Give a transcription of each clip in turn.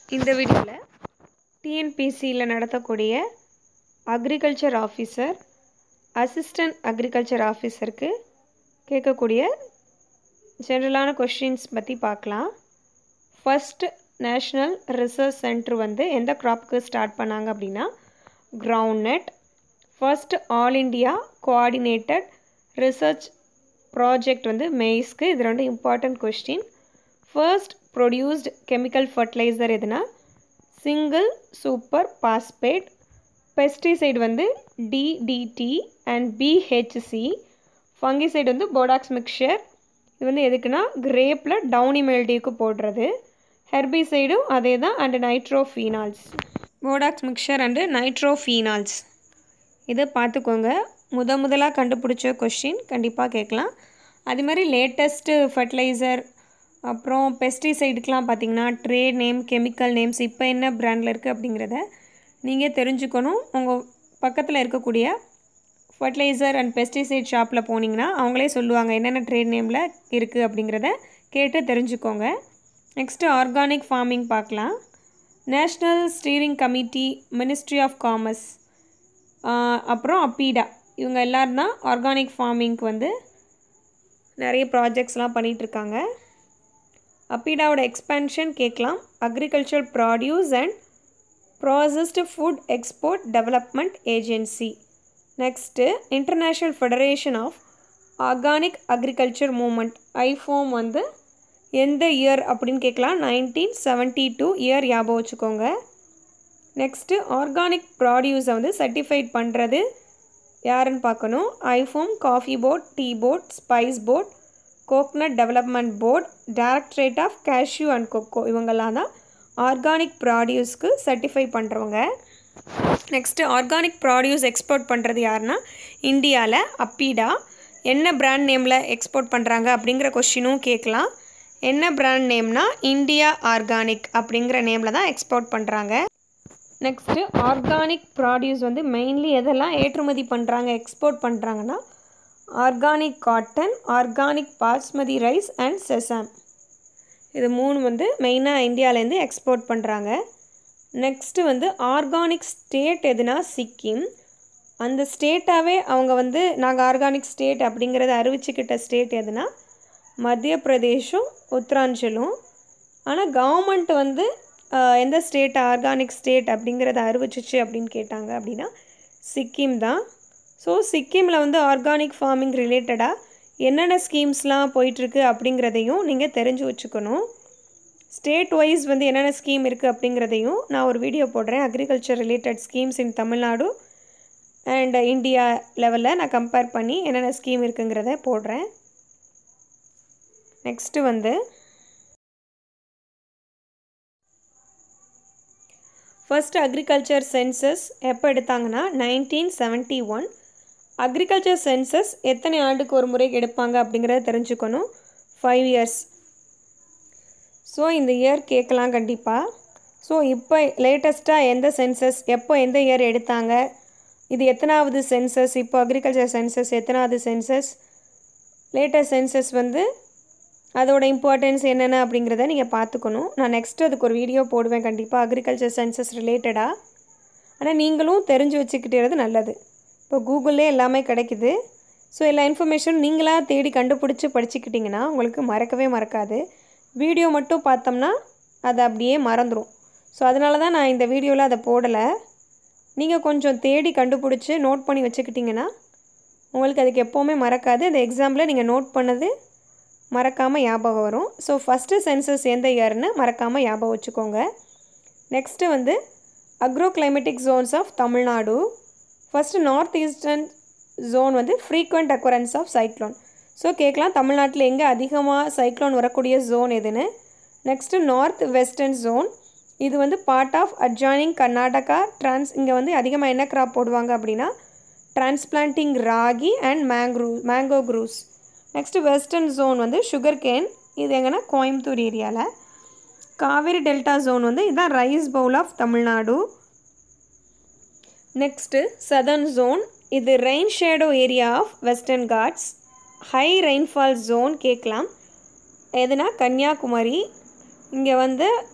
இந்த வீடியோவில் டிஎன்பிசியில் நடத்தக்கூடிய அக்ரிகல்ச்சர் ஆஃபீஸர் அசிஸ்டன்ட் அக்ரிகல்ச்சர் ஆஃபீஸருக்கு கேட்கக்கூடிய ஜென்ரலான கொஷின்ஸ் பற்றி பார்க்கலாம் ஃபர்ஸ்ட் நேஷ்னல் ரிசர்ச் சென்டர் வந்து எந்த க்ராப்புக்கு ஸ்டார்ட் பண்ணாங்க அப்படின்னா groundnut first all India coordinated research project வந்து மெய்ஸ்க்கு இது ரெண்டு important question first produced chemical fertiliser எதுனா சிங்கிள் சூப்பர் பாஸ்பேட் பெஸ்டிசைடு வந்து டிடிடி அண்ட் பிஹெச்சி ஃபங்கிசைடு வந்து போடாக்ஸ் மிக்சர் இது வந்து எதுக்குன்னா கிரேப்பில் டவுனி மெல்டிக்கு போடுறது ஹெர்பிசைடும் அதே தான் and nitrophenols Bordeaux mixture and nitrophenols இதை பார்த்துக்கோங்க முத முதலாக கண்டுபிடிச்ச கொஷின் கண்டிப்பாக கேட்கலாம் அது மாதிரி லேட்டஸ்ட்டு ஃபர்டிலைசர் அப்புறம் பெஸ்டிசைடுக்கெலாம் பார்த்தீங்கன்னா ட்ரேட் நேம் கெமிக்கல் நேம்ஸ் இப்போ என்ன பிராண்டில் இருக்குது அப்படிங்கிறத நீங்கள் தெரிஞ்சுக்கணும் உங்கள் பக்கத்தில் இருக்கக்கூடிய ஃபர்டிலைசர் அண்ட் பெஸ்டிசைட் ஷாப்பில் போனீங்கன்னா அவங்களே சொல்லுவாங்க என்னென்ன ட்ரேட் நேமில் இருக்குது அப்படிங்கிறத கேட்டு தெரிஞ்சுக்கோங்க நெக்ஸ்ட்டு ஆர்கானிக் ஃபார்மிங் பார்க்கலாம் national steering committee ministry of commerce அப்புறம் அப்பீடா இவங்க எல்லோரும் தான் ஆர்கானிக் ஃபார்மிங்க்கு வந்து நிறைய ப்ராஜெக்ட்ஸ்லாம் பண்ணிகிட்ருக்காங்க அப்பீடாவோட எக்ஸ்பென்ஷன் கேட்கலாம் agriculture produce and processed food export development agency next international federation of organic agriculture movement IFOAM வந்து எந்த இயர் அப்படின்னு கேட்கலாம் நைன்டீன் செவன்ட்டி டூ இயர் ஞாபகம் வச்சுக்கோங்க நெக்ஸ்ட்டு ஆர்கானிக் ப்ராடியூஸை வந்து சர்டிஃபைட் பண்ணுறது யாருன்னு பார்க்கணும் IFOAM coffee board tea board spice board coconut development board directorate of cashew and cocoa இவங்கெல்லாம் தான் ஆர்கானிக் ப்ராடியூஸ்க்கு சர்டிஃபை பண்ணுறவங்க நெக்ஸ்ட்டு ஆர்கானிக் ப்ராடியூஸ் எக்ஸ்போர்ட் பண்ணுறது யாருன்னா இந்தியாவில் அப்பீடா என்ன பிராண்ட் நேமில் எக்ஸ்போர்ட் பண்ணுறாங்க அப்படிங்கிற கொஷினும் கேட்கலாம் என்ன பிராண்ட் நேம்னா இந்தியா ஆர்கானிக் அப்படிங்கிற நேமில் தான் எக்ஸ்போர்ட் பண்ணுறாங்க நெக்ஸ்ட்டு ஆர்கானிக் ப்ராடியூஸ் வந்து மெயின்லி எதெல்லாம் ஏற்றுமதி பண்ணுறாங்க எக்ஸ்போர்ட் பண்ணுறாங்கன்னா organic cotton organic basmati rice and sesame இது மூணு வந்து மெயினாக இந்தியாவிலேருந்து எக்ஸ்போர்ட் பண்ணுறாங்க நெக்ஸ்ட்டு வந்து ஆர்கானிக் ஸ்டேட் எதுனா சிக்கிம் அந்த ஸ்டேட்டாகவே அவங்க வந்து நாங்கள் ஆர்கானிக் ஸ்டேட் அப்படிங்கிறத அறிவிச்சுக்கிட்ட ஸ்டேட் எதுனா மத்திய பிரதேஷும் உத்தராஞ்சலும் ஆனால் கவர்மெண்ட் வந்து எந்த ஸ்டேட் ஆர்கானிக் ஸ்டேட் அப்படிங்கிறத அறிவிச்சிச்சு அப்படின்னு கேட்டாங்க அப்படின்னா சிக்கிம் தான் ஸோ சிக்கிமில் வந்து ஆர்கானிக் ஃபார்மிங் ரிலேட்டடாக என்னென்ன ஸ்கீம்ஸ்லாம் போயிட்டுருக்கு அப்படிங்கிறதையும் நீங்கள் தெரிஞ்சு வச்சுக்கணும் ஸ்டேட் வைஸ் வந்து என்னென்ன ஸ்கீம் இருக்குது அப்படிங்கிறதையும் நான் ஒரு வீடியோ போடுறேன் agriculture related schemes in Tamil Nadu and லெவலில் நான் கம்பேர் பண்ணி என்னென்ன ஸ்கீம் இருக்குங்கிறத போடுறேன் நெக்ஸ்ட்டு வந்து ஃபர்ஸ்ட் அக்ரிகல்ச்சர் சென்சஸ் எப்போ எடுத்தாங்கன்னா nineteen seventy one agriculture census எத்தனை ஆண்டுக்கு ஒரு முறை எடுப்பாங்க அப்படிங்கிறத தெரிஞ்சுக்கணும் ஃபைவ் இயர்ஸ் ஸோ இந்த இயர் கேட்கலாம் கண்டிப்பாக ஸோ இப்போ லேட்டஸ்ட்டாக எந்த சென்சஸ் எப்போ எந்த இயர் எடுத்தாங்க இது எத்தனாவது சென்சஸ் இப்போ அக்ரிகல்ச்சர் சென்சஸ் எத்தனாவது சென்சஸ் லேட்டஸ்ட் சென்சஸ் வந்து அதோட இம்பார்ட்டன்ஸ் என்னென்ன அப்படிங்கிறத நீங்கள் பார்த்துக்கணும் நான் நெக்ஸ்ட் அதுக்கு ஒரு வீடியோ போடுவேன் கண்டிப்பாக அக்ரிகல்ச்சர் சென்சஸ் ரிலேட்டடாக ஆனால் நீங்களும் தெரிஞ்சு வச்சுக்கிட்டது நல்லது இப்போ கூகுளே எல்லாமே கிடைக்குது ஸோ எல்லா இன்ஃபர்மேஷனும் நீங்களாக தேடி கண்டுபிடிச்சி படிச்சுக்கிட்டிங்கன்னா உங்களுக்கு மறக்கவே மறக்காது வீடியோ மட்டும் பார்த்தோம்னா அது அப்படியே மறந்துடும் ஸோ அதனால தான் நான் இந்த வீடியோவில் அதை போடலை நீங்கள் கொஞ்சம் தேடி கண்டுபிடிச்சி நோட் பண்ணி வச்சுக்கிட்டிங்கன்னா உங்களுக்கு அதுக்கு எப்போவுமே மறக்காது அந்த எக்ஸாம்பிள் நீங்கள் நோட் பண்ணது மறக்காமல் ஞாபகம் வரும் ஸோ ஃபஸ்ட்டு சென்சஸ் எந்த இயர்னு மறக்காமல் ஞாபகம் வச்சுக்கோங்க நெக்ஸ்ட்டு வந்து agro climatic Jones of Tamil Nadu first north eastern zone வந்து frequent occurrence of cyclone so கேட்கலாம் தமிழ்நாட்டில் எங்கே அதிகமாக சைக்ளோன் வரக்கூடிய ஜோன் எதுன்னு நெக்ஸ்ட்டு நார்த் வெஸ்டர்ன் ஜோன் இது வந்து part of adjoining Karnataka trans இங்கே வந்து அதிகமாக என்ன கிராப் போடுவாங்க அப்படின்னா transplanting ragi and மேங்க்ரூ mango cruise next western zone வந்து சுகர் கேன் இது எங்கன்னா கோயம்புத்தூர் ஏரியாவில் காவேரி டெல்டா ஜோன் வந்து இதுதான் rice Pavul of Tamil Nadu next southern zone இது rain shadow area of western God's high rainfall zone கேட்கலாம் எதுனா கன்னியாகுமரி இங்கே வந்து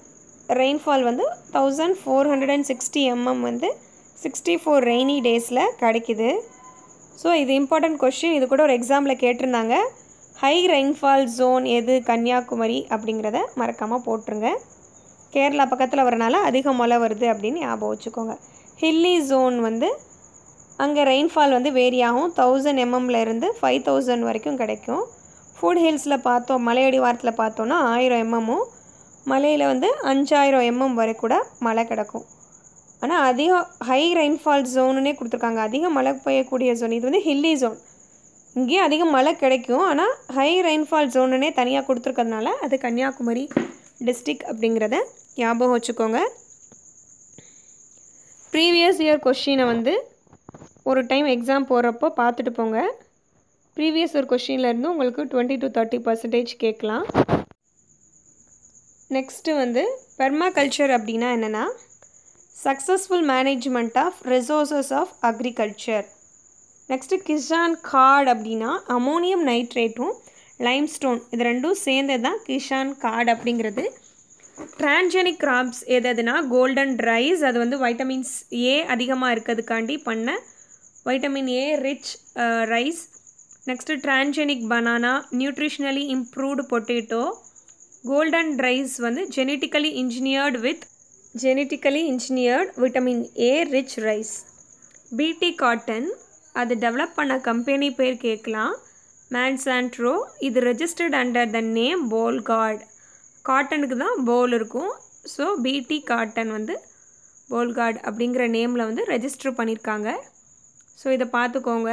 ரெயின்ஃபால் வந்து thousand four hundred and sixty MM வந்து சிக்ஸ்டி ஃபோர் ரெய்னி டேஸில் கிடைக்குது ஸோ இது இம்பார்ட்டன்ட் கொஷின் இது கூட ஒரு எக்ஸாமில் கேட்டிருந்தாங்க ஹை ரெயின்ஃபால் ஜோன் எது கன்னியாகுமரி அப்படிங்கிறத மறக்காமல் போட்டுருங்க கேரளா பக்கத்தில் வரனால அதிக மழை வருது அப்படின்னு ஞாபகம் வச்சுக்கோங்க ஹில்லி ஜோன் வந்து அங்கே ரெயின்ஃபால் வந்து வேரி ஆகும் தௌசண்ட் எம்எம்ல இருந்து ஃபைவ் தௌசண்ட் வரைக்கும் கிடைக்கும் ஃபுட் ஹில்ஸில் பார்த்தோம் மலையடி வாரத்தில் பார்த்தோன்னா ஆயிரம் எம்எம்மும் மலையில் வந்து அஞ்சாயிரம் எம்எம் வரை கூட மழை கிடக்கும் ஆனால் அதிக ஹை ரெயின்ஃபால் ஜோனுன்னே கொடுத்துருக்காங்க அதிக மழை பெய்யக்கூடிய ஜோன் இது வந்து ஹில்லி ஜோன் இங்கேயும் அதிக மழை கிடைக்கும் ஆனால் ஹை ரெயின்ஃபால் ஜோனுன்னே தனியாக கொடுத்துருக்கறதுனால அது கன்னியாகுமரி டிஸ்ட்ரிக் அப்படிங்கிறத ஞாபகம் வச்சுக்கோங்க ப்ரீவியஸ் இயர் கொஷினை வந்து ஒரு டைம் எக்ஸாம் போகிறப்போ பார்த்துட்டு போங்க ப்ரீவியஸ் இயர் கொஷின்லேருந்து உங்களுக்கு டுவெண்ட்டி டு தேர்ட்டி பர்சன்டேஜ் கேட்கலாம் நெக்ஸ்ட்டு வந்து பெர்மாகல்ச்சர் அப்படின்னா என்னென்னா successful management of resources of agriculture next Kisan card அப்படின்னா அமோனியம் நைட்ரேட்டும் லைம்ஸ்டோன் இது ரெண்டும் சேர்ந்தது தான் கிஷான் கார்டு அப்படிங்கிறது டிரான்ஜெனிக் கிராப்ஸ் எது எதுனா கோல்டன் ரைஸ் அது வந்து வைட்டமின்ஸ் ஏ அதிகமாக இருக்கிறதுக்காண்டி பண்ண vitamin A rich rice next transgenic banana nutritionally improved potato golden rice வந்து genetically engineered with genetically engineered vitamin A rich rice BT cotton அது டெவலப் பண்ண கம்பெனி பேர் கேட்கலாம் மேன்சான்ட்ரோ இது registered under the name Bollgard காட்டனுக்கு தான் போல் இருக்கும் ஸோ பிடி காட்டன் வந்து போல்கார்டு அப்படிங்கிற நேமில் வந்து ரெஜிஸ்டர் பண்ணியிருக்காங்க ஸோ இதை பார்த்துக்கோங்க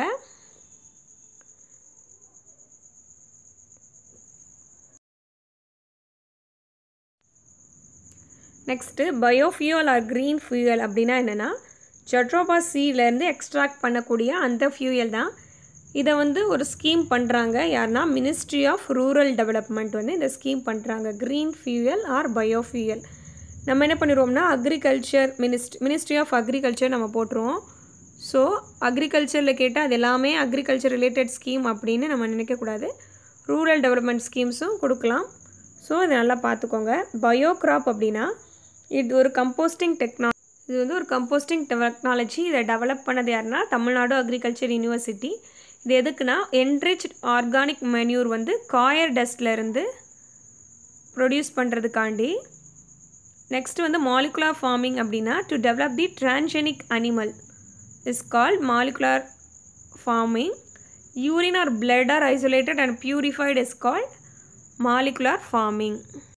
next biofuel or green fuel அப்படின்னா என்னென்னா ஜட்ரோபா சீலேருந்து எக்ஸ்ட்ராக்ட் பண்ணக்கூடிய அந்த ஃபியூயல் தான் இதை வந்து ஒரு ஸ்கீம் பண்ணுறாங்க யாருன்னா மினிஸ்ட்ரி ஆஃப் ரூரல் டெவலப்மெண்ட் வந்து இந்த ஸ்கீம் பண்ணுறாங்க க்ரீன் ஃபியூயல் ஆர் பயோஃபியூயல் நம்ம என்ன பண்ணிடுவோம்னா agriculture minist ministry of agriculture நம்ம போட்டுருவோம் ஸோ அக்ரிகல்ச்சரில் கேட்டால் அது எல்லாமே அக்ரிகல்ச்சர் ரிலேட்டட் ஸ்கீம் அப்படின்னு நம்ம நினைக்கக்கூடாது ரூரல் டெவலப்மெண்ட் ஸ்கீம்ஸும் கொடுக்கலாம் ஸோ இதை நல்லா பார்த்துக்கோங்க பயோ கிராப் அப்படின்னா இது ஒரு கம்போஸ்டிங் டெக்னா இது வந்து ஒரு கம்போஸ்டிங் டெக்னாலஜி இதை டெவலப் பண்ணது யாருன்னா தமிழ்நாடு அக்ரிகல்ச்சர் யூனிவர்சிட்டி இது எதுக்குன்னா என்ரிச் ஆர்கானிக் மென்யூர் வந்து காயர் டஸ்ட்லேருந்து ப்ரொடியூஸ் பண்ணுறதுக்காண்டி நெக்ஸ்ட் வந்து மாலிகுலார் ஃபார்மிங் அப்படின்னா to develop the transgenic animal is called molecular farming urine or blood or isolated and purified is called molecular farming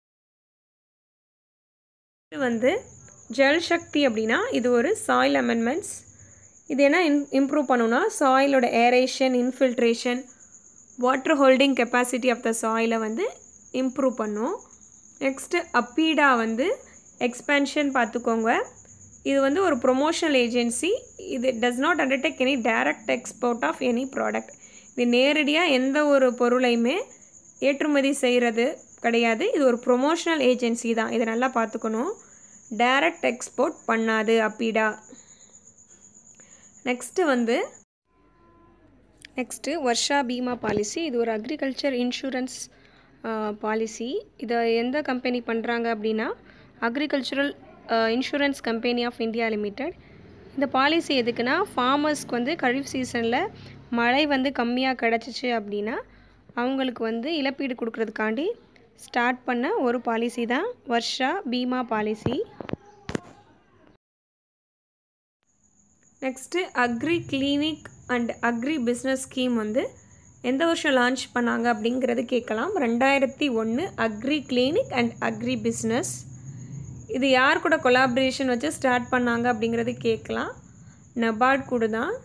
இது வந்து ஜல் சக்தி அப்படின்னா இது ஒரு சாயில் அமெண்ட்மெண்ட்ஸ் இது என்ன இன் இம்ப்ரூவ் பண்ணுன்னா சாயிலோட aeration infiltration water holding capacity of the சாயிலை வந்து இம்ப்ரூவ் பண்ணும் நெக்ஸ்ட்டு அப்பீடா வந்து எக்ஸ்பென்ஷன் பார்த்துக்கோங்க இது வந்து ஒரு ப்ரொமோஷனல் ஏஜென்சி இது does not undertake any direct export of any product இது நேரடியாக எந்த ஒரு பொருளையுமே ஏற்றுமதி செய்கிறது கிடையாது இது ஒரு ப்ரொமோஷனல் ஏஜென்சி தான் இதை நல்லா பார்த்துக்கணும் டைரக்ட் எக்ஸ்போர்ட் பண்ணாது அப்பீடா நெக்ஸ்ட்டு வந்து நெக்ஸ்ட்டு வர்ஷா பீமா பாலிசி இது ஒரு அக்ரிகல்ச்சர் இன்சூரன்ஸ் பாலிசி இதை எந்த கம்பெனி பண்ணுறாங்க அப்படின்னா agricultural insurance company of India limited இந்த பாலிசி எதுக்குன்னா ஃபார்மர்ஸ்க்கு வந்து கழிவு சீசனில் மழை வந்து கம்மியாக கிடச்சிச்சு அப்படின்னா அவங்களுக்கு வந்து இழப்பீடு கொடுக்கறதுக்காண்டி ஸ்டார்ட் பண்ண ஒரு பாலிசி தான் Varsha Bima policy next agri clinic and agri business scheme வந்து எந்த வருஷம் லான்ச் பண்ணாங்க அப்படிங்கிறது கேட்கலாம் ரெண்டாயிரத்தி ஒன்று agri clinic and agri business இது யார் கூட கொலாபரேஷன் வச்சு ஸ்டார்ட் பண்ணாங்க அப்படிங்கிறது கேட்கலாம் நபார்ட் கூட தான்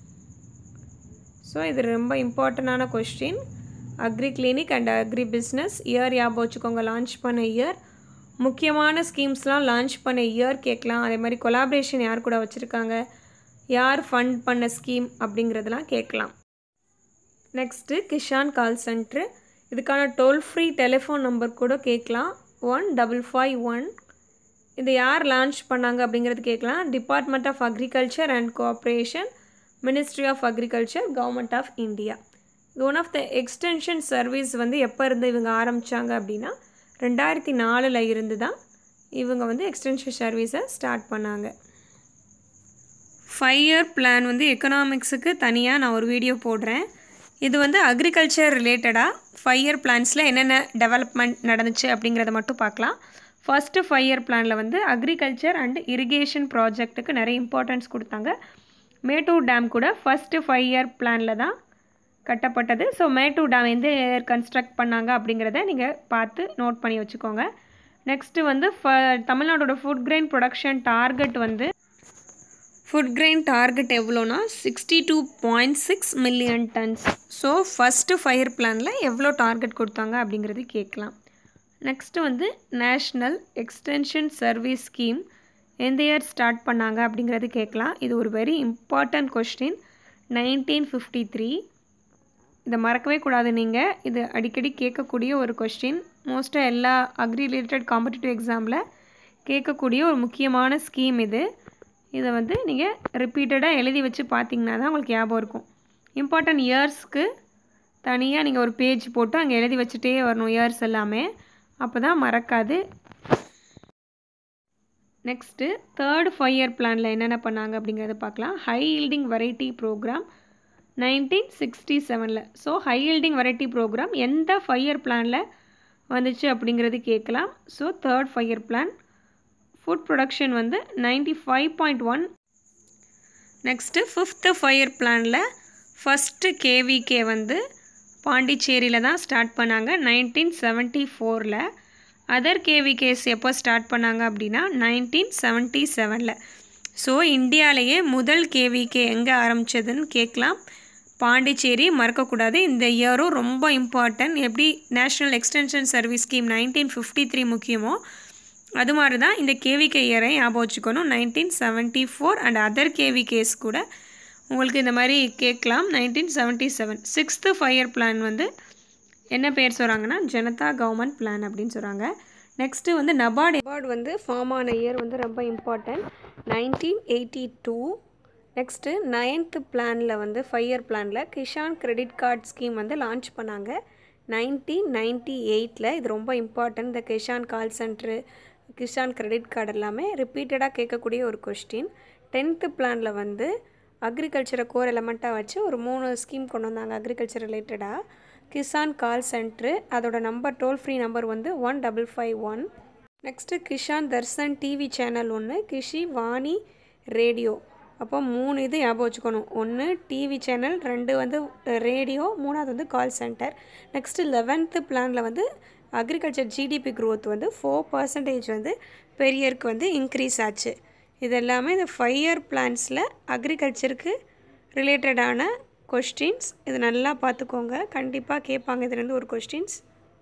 ஸோ இது ரொம்ப இம்பார்ட்டண்டான question agri clinic and agri business year ஞாபகம் வச்சுக்கோங்க லான்ச் பண்ண இயர் முக்கியமான ஸ்கீம்ஸ்லாம் லான்ச் பண்ண இயர் கேட்கலாம் அதே மாதிரி கொலாபரேஷன் யார் கூட வச்சுருக்காங்க யார் ஃபண்ட் பண்ண ஸ்கீம் அப்படிங்கிறதெல்லாம் கேட்கலாம் நெக்ஸ்ட்டு கிஷான் கால் சென்ட்ரு இதுக்கான டோல் ஃப்ரீ டெலிஃபோன் நம்பர் கூட கேட்கலாம் ஒன் டபுள் ஃபைவ் ஒன் இது யார் லான்ச் பண்ணாங்க அப்படிங்கிறது கேட்கலாம் department of agriculture and cooperation ministry of agriculture government of India இது one of the extension service வந்து எப்போ இருந்து இவங்க ஆரம்பித்தாங்க அப்படின்னா ரெண்டாயிரத்தி நாலில் இருந்து தான் இவங்க வந்து எக்ஸ்டென்ஷன் சர்வீஸை ஸ்டார்ட் பண்ணாங்க ஃபைவ் இயர் பிளான் வந்து எக்கனாமிக்ஸுக்கு தனியாக நான் ஒரு வீடியோ போடுறேன் இது வந்து அக்ரிகல்ச்சர் ரிலேட்டடாக ஃபைவ் இயர் பிளான்ஸில் என்னென்ன டெவலப்மெண்ட் நடந்துச்சு அப்படிங்கிறத மட்டும் பார்க்கலாம் ஃபஸ்ட்டு ஃபைவ் இயர் பிளானில் வந்து அக்ரிகல்ச்சர் அண்ட் இரிகேஷன் ப்ராஜெக்ட்டுக்கு நிறைய இம்பார்ட்டன்ஸ் கொடுத்தாங்க மேட்டூர் டேம் கூட ஃபஸ்ட்டு ஃபைவ் இயர் பிளானில் தான் கட்டப்பட்டது ஸோ மேட்டூர் டேம் எந்த இயர் கன்ஸ்ட்ரக்ட் பண்ணாங்க அப்படிங்கிறத நீங்கள் பார்த்து நோட் பண்ணி வச்சுக்கோங்க நெக்ஸ்ட்டு வந்து ஃப தமிழ்நாடோட ஃபுட் கிரெயின் ப்ரொடக்ஷன் டார்கெட் வந்து ஃபுட் கிரெயின் டார்கெட் எவ்வளோனா sixty two point six million tonnes so first five பிளானில் எவ்வளோ டார்கெட் கொடுத்தாங்க அப்படிங்கிறது கேட்கலாம் நெக்ஸ்ட்டு வந்து நேஷ்னல் எக்ஸ்டென்ஷன் சர்வீஸ் ஸ்கீம் எந்த இயர் ஸ்டார்ட் பண்ணாங்க அப்படிங்கிறது கேட்கலாம் இது ஒரு very important question nineteen fifty three இதை மறக்கவே கூடாது நீங்கள் இது அடிக்கடி கேட்கக்கூடிய ஒரு கொஸ்டின் மோஸ்ட்டாக எல்லா அக்ரி ரிலேட்டட் காம்படிட்டிவ் எக்ஸாமில் கேட்கக்கூடிய ஒரு முக்கியமான ஸ்கீம் இது இதை வந்து நீங்கள் ரிப்பீட்டடாக எழுதி வச்சு பார்த்தீங்கன்னா தான் உங்களுக்கு ஞாபகம் இருக்கும் இம்பார்ட்டன்ட் இயர்ஸ்க்கு தனியாக நீங்கள் ஒரு பேஜ் போட்டு அங்கே எழுதி வச்சுட்டே வரணும் இயர்ஸ் எல்லாமே அப்போ தான் மறக்காது நெக்ஸ்ட்டு தேர்ட் ஃபைவ் இயர் பிளானில் என்னென்ன பண்ணாங்க அப்படிங்கிறத பார்க்கலாம் high yielding variety programme nineteen sixty செவனில் so high yielding variety programme எந்த ஃபைவ் இயர் பிளானில் வந்துச்சு அப்படிங்கிறது கேட்கலாம் so third five year plan food production வந்து ninety five point one next fifth five year பிளானில் ஃபஸ்ட்டு கேவிகே வந்து பாண்டிச்சேரியில் தான் ஸ்டார்ட் பண்ணாங்க நைன்டீன் செவன்ட்டி ஃபோரில் அதர் கேவிகேஸ் எப்போ ஸ்டார்ட் பண்ணாங்க அப்படின்னா நைன்டீன் செவன்ட்டி செவனில் ஸோ இந்தியாவிலேயே முதல் கேவிகே எங்கே ஆரம்பித்ததுன்னு கேட்கலாம் பாண்டிச்சேரி மறக்கக்கூடாது இந்த இயரும் ரொம்ப இம்பார்ட்டன்ட் எப்படி national extension service scheme nineteen fifty three முக்கியமோ அது மாதிரி தான் இந்த கேவிகே இயரை ஞாபகம் வச்சுக்கணும் nineteen seventy four and other KVKs கூட உங்களுக்கு இந்த மாதிரி கேட்கலாம் nineteen seventy seven sixth five year plan வந்து என்ன பேர் சொல்கிறாங்கன்னா ஜனதா கவர்மெண்ட் பிளான் அப்படின்னு சொல்கிறாங்க நெக்ஸ்ட்டு வந்து நபார்டு நபார்டு வந்து ஃபார்ம் ஆன இயர் வந்து ரொம்ப important nineteen eighty two next ninth பிளானில் வந்து ஃபைவ் இயர் பிளானில் கிஷான் கிரெடிட் கார்டு ஸ்கீம் வந்து லான்ச் பண்ணாங்க நைன்டீன் நைன்ட்டி எயிட்டில் இது ரொம்ப இம்பார்ட்டன்ட் இந்த Kisan call centre Kisan credit card எல்லாமே ரிப்பீட்டடாக கேட்கக்கூடிய ஒரு கொஸ்டின் டென்த்து பிளானில் வந்து அக்ரிகல்ச்சரை கோர் எலமெண்ட்டாக வச்சு ஒரு மூணு ஸ்கீம் கொண்டு வந்தாங்க அக்ரிகல்ச்சர் ரிலேட்டடாக கிசான் கால் சென்ட்ரு அதோட நம்பர் டோல் ஃப்ரீ நம்பர் வந்து one double five one next Kisan Darshan TV channel ஒன்று கிஷி வாணி ரேடியோ அப்போ மூணு இது ஞாபகம் வச்சுக்கணும் ஒன்று டிவி சேனல் ரெண்டு வந்து ரேடியோ மூணாவது வந்து கால் சென்டர் நெக்ஸ்ட்டு லெவன்த்து பிளானில் வந்து அக்ரிகல்ச்சர் ஜிடிபி க்ரோத் வந்து ஃபோர் பர்சன்டேஜ் வந்து பெர் இயருக்கு வந்து இன்க்ரீஸ் ஆச்சு இது எல்லாமே இந்த ஃபைவ் இயர் பிளான்ஸில் அக்ரிகல்ச்சருக்கு ரிலேட்டடான கொஸ்டின்ஸ் இது நல்லா பார்த்துக்கோங்க கண்டிப்பாக கேட்பாங்க இதுலேருந்து ஒரு கொஸ்டின்ஸ்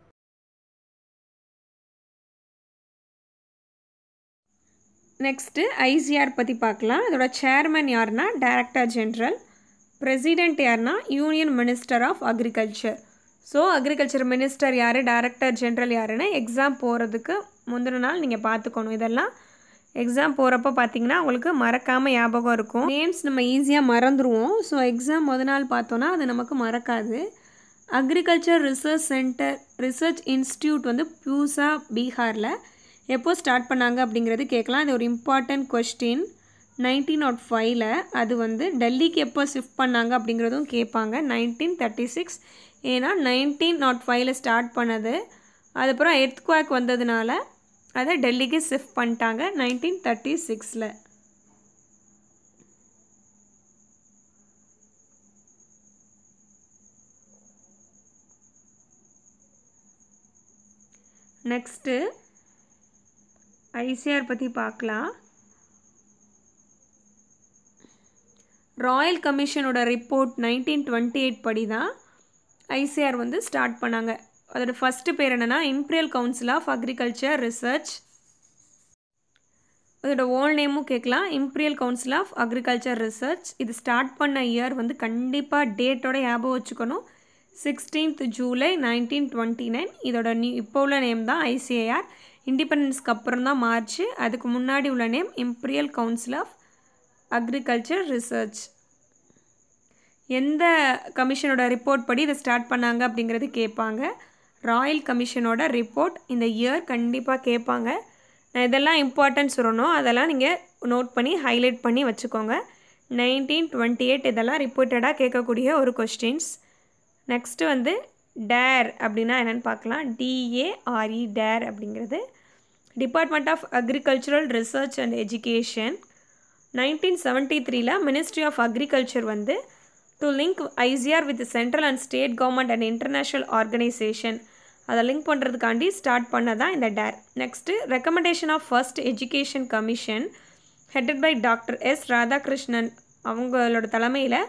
நெக்ஸ்ட்டு ஐசிஆர் பற்றி பார்க்கலாம் இதோட சேர்மன் யாருன்னா டைரக்டர் ஜென்ரல் பிரசிடெண்ட் யாருன்னா union minister of agriculture so agriculture minister யார் டைரக்டர் ஜென்ரல் யாருன்னு எக்ஸாம் போகிறதுக்கு முந்தின நாள் நீங்கள் பார்த்துக்கணும் இதெல்லாம் எக்ஸாம் போகிறப்ப பார்த்தீங்கன்னா உங்களுக்கு மறக்காமல் ஞாபகம் இருக்கும் நேம்ஸ் நம்ம ஈஸியாக மறந்துடுவோம் ஸோ எக்ஸாம் முத நாள் பார்த்தோன்னா அது நமக்கு மறக்காது agriculture research centre research institute வந்து பியூசா பீகாரில் எப்போ ஸ்டார்ட் பண்ணாங்க அப்படிங்கிறது கேட்கலாம் இது ஒரு இம்பார்ட்டண்ட் கொஸ்டின் நைன்டீன் நாட் ஃபைவ்ல அது வந்து டெல்லிக்கு எப்போ ஷிஃப்ட் பண்ணாங்க அப்படிங்கிறதும் கேட்பாங்க நைன்டீன் தேர்ட்டி சிக்ஸ் ஏன்னா நைன்டீன் நாட் ஃபைவ்ல ஸ்டார்ட் பண்ணது அதுக்கப்புறம் எர்த்குவாக் வந்ததுனால அதை டெல்லிக்கு ஷிஃப்ட் பண்ணிட்டாங்க நைன்டீன் தேர்ட்டி சிக்ஸில் நெக்ஸ்ட்டு ஐசிஆர் பற்றி பார்க்கலாம் ராயல் கமிஷனோட ரிப்போர்ட் நைன்டீன் டுவெண்ட்டி எயிட் படி தான் ஐசிஆர் வந்து ஸ்டார்ட் பண்ணாங்க அதோட ஃபஸ்ட்டு பேர் என்னென்னா imperial council of agriculture research அதோட ஓல் நேமும் கேட்கலாம் imperial council of agriculture research இது ஸ்டார்ட் பண்ண இயர் வந்து கண்டிப்பாக டேட்டோட ஞாபகம் வச்சுக்கணும் sixteenth July nineteen twenty nine இதோட நியூ இப்போ உள்ள நேம் தான் ஐசிஐஆர் இண்டிபெண்டன்ஸ்க்கு அப்புறம் தான் மார்ச் அதுக்கு முன்னாடி உள்ள name imperial council of agriculture research எந்த கமிஷனோட ரிப்போர்ட் படி இதை ஸ்டார்ட் பண்ணாங்க அப்படிங்கிறது கேட்பாங்க ராயல் கமிஷனோட ரிப்போர்ட் இந்த இயர் கண்டிப்பாக கேட்பாங்க நான் இதெல்லாம் இம்பார்ட்டன்ஸ் சொல்லணும் அதெல்லாம் நீங்கள் நோட் பண்ணி ஹைலைட் பண்ணி வச்சுக்கோங்க நைன்டீன் டுவெண்ட்டி எயிட் இதெல்லாம் ரிப்பீட்டடாக கேட்கக்கூடிய ஒரு கொஸ்டின்ஸ் நெக்ஸ்ட்டு வந்து டேர் அப்படின்னா என்னென்னு பார்க்கலாம் டிஏஆர்இ டேர் அப்படிங்கிறது department of agricultural research and education nineteen seventy த்ரீல மினிஸ்ட்ரி ஆஃப் அக்ரிகல்ச்சர் வந்து to link ICR with central and state government and international organisation அதை லிங்க் பண்ணுறதுக்காண்டி ஸ்டார்ட் பண்ணதான் இந்த DARE next recommendation of first education commission headed by doctor S Radhakrishnan அவங்களோட தலைமையில்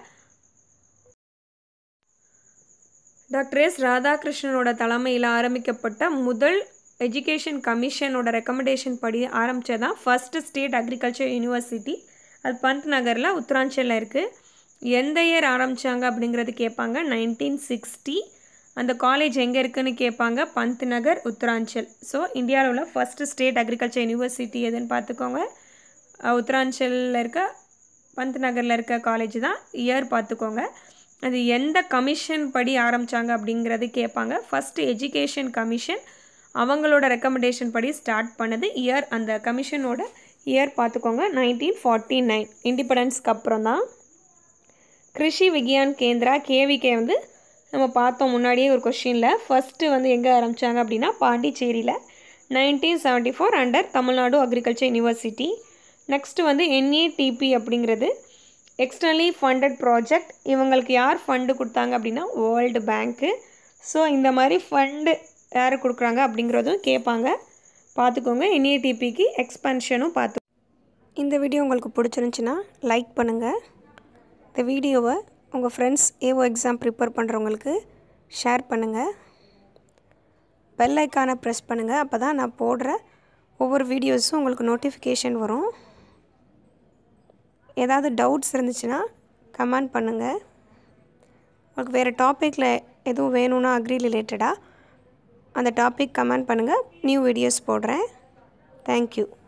doctor S ராதாகிருஷ்ணனோட தலைமையில் ஆரம்பிக்கப்பட்ட முதல் எஜுகேஷன் கமிஷனோட ரெக்கமெண்டேஷன் படி ஆரம்பித்ததான் ஃபஸ்ட்டு ஸ்டேட் அக்ரிகல்ச்சர் யூனிவர்சிட்டி அது பந்த் நகரில் உத்தராஞ்சலில் இருக்குது எந்த இயர் ஆரம்பித்தாங்க அப்படிங்கிறது கேட்பாங்க நைன்டீன் சிக்ஸ்டி அந்த காலேஜ் எங்கே இருக்குதுன்னு கேட்பாங்க பந்த் நகர் உத்தராஞ்சல் ஸோ இந்தியாவில் உள்ள ஃபஸ்ட்டு ஸ்டேட் அக்ரிகல்ச்சர் யூனிவர்சிட்டி எதுன்னு பார்த்துக்கோங்க உத்தராஞ்சலில் இருக்க பந்த் நகரில் இருக்க காலேஜ் தான் இயர் பார்த்துக்கோங்க அது எந்த கமிஷன் படி ஆரம்பித்தாங்க அப்படிங்கிறது கேட்பாங்க ஃபஸ்ட்டு எஜுகேஷன் கமிஷன் அவங்களோட ரெக்கமெண்டேஷன் படி ஸ்டார்ட் பண்ணது இயர் அந்த கமிஷனோட இயர் பார்த்துக்கோங்க நைன்டீன் ஃபார்ட்டி நைன் இண்டிபெண்டன்ஸ்க்கு அப்புறம் தான் கிருஷி விக்யான் கேந்திரா கேவிகே வந்து நம்ம பார்த்தோம் முன்னாடியே ஒரு கொஷினில் ஃபஸ்ட்டு வந்து எங்கே ஆரம்பித்தாங்க அப்படின்னா பாண்டிச்சேரியில் nineteen seventy four under Tamil Nadu agriculture university next வந்து என்ஏடிபி அப்படிங்கிறது எக்ஸ்டர்னலி ஃபண்டட் ப்ராஜெக்ட் இவங்களுக்கு யார் ஃபண்டு கொடுத்தாங்க அப்படின்னா வேர்ல்டு பேங்க்கு ஸோ இந்த மாதிரி ஃபண்டு யார் கொடுக்குறாங்க அப்படிங்கிறதும் கேட்பாங்க பார்த்துக்கோங்க என்ஏடிபிக்கு எக்ஸ்பென்ஷனும் பார்த்து இந்த வீடியோ உங்களுக்கு பிடிச்சிருந்துச்சின்னா லைக் பண்ணுங்கள் இந்த வீடியோவை உங்கள் ஃப்ரெண்ட்ஸ் ஏஓ எக்ஸாம் ப்ரிப்பேர் பண்ணுறவங்களுக்கு ஷேர் பண்ணுங்கள் பெல் ஐக்கானை ப்ரெஸ் பண்ணுங்கள் அப்போ தான் நான் போடுற ஒவ்வொரு வீடியோஸும் உங்களுக்கு நோட்டிஃபிகேஷன் வரும் ஏதாவது டவுட்ஸ் இருந்துச்சுன்னா கமெண்ட் பண்ணுங்கள் உங்களுக்கு வேறு டாப்பிக்கில் எதுவும் வேணும்னா அக்ரி ரிலேட்டடாக அந்த டாபிக் கமெண்ட் பண்ணுங்கள் நியூ வீடியோஸ் போடுறேன் தேங்க்யூ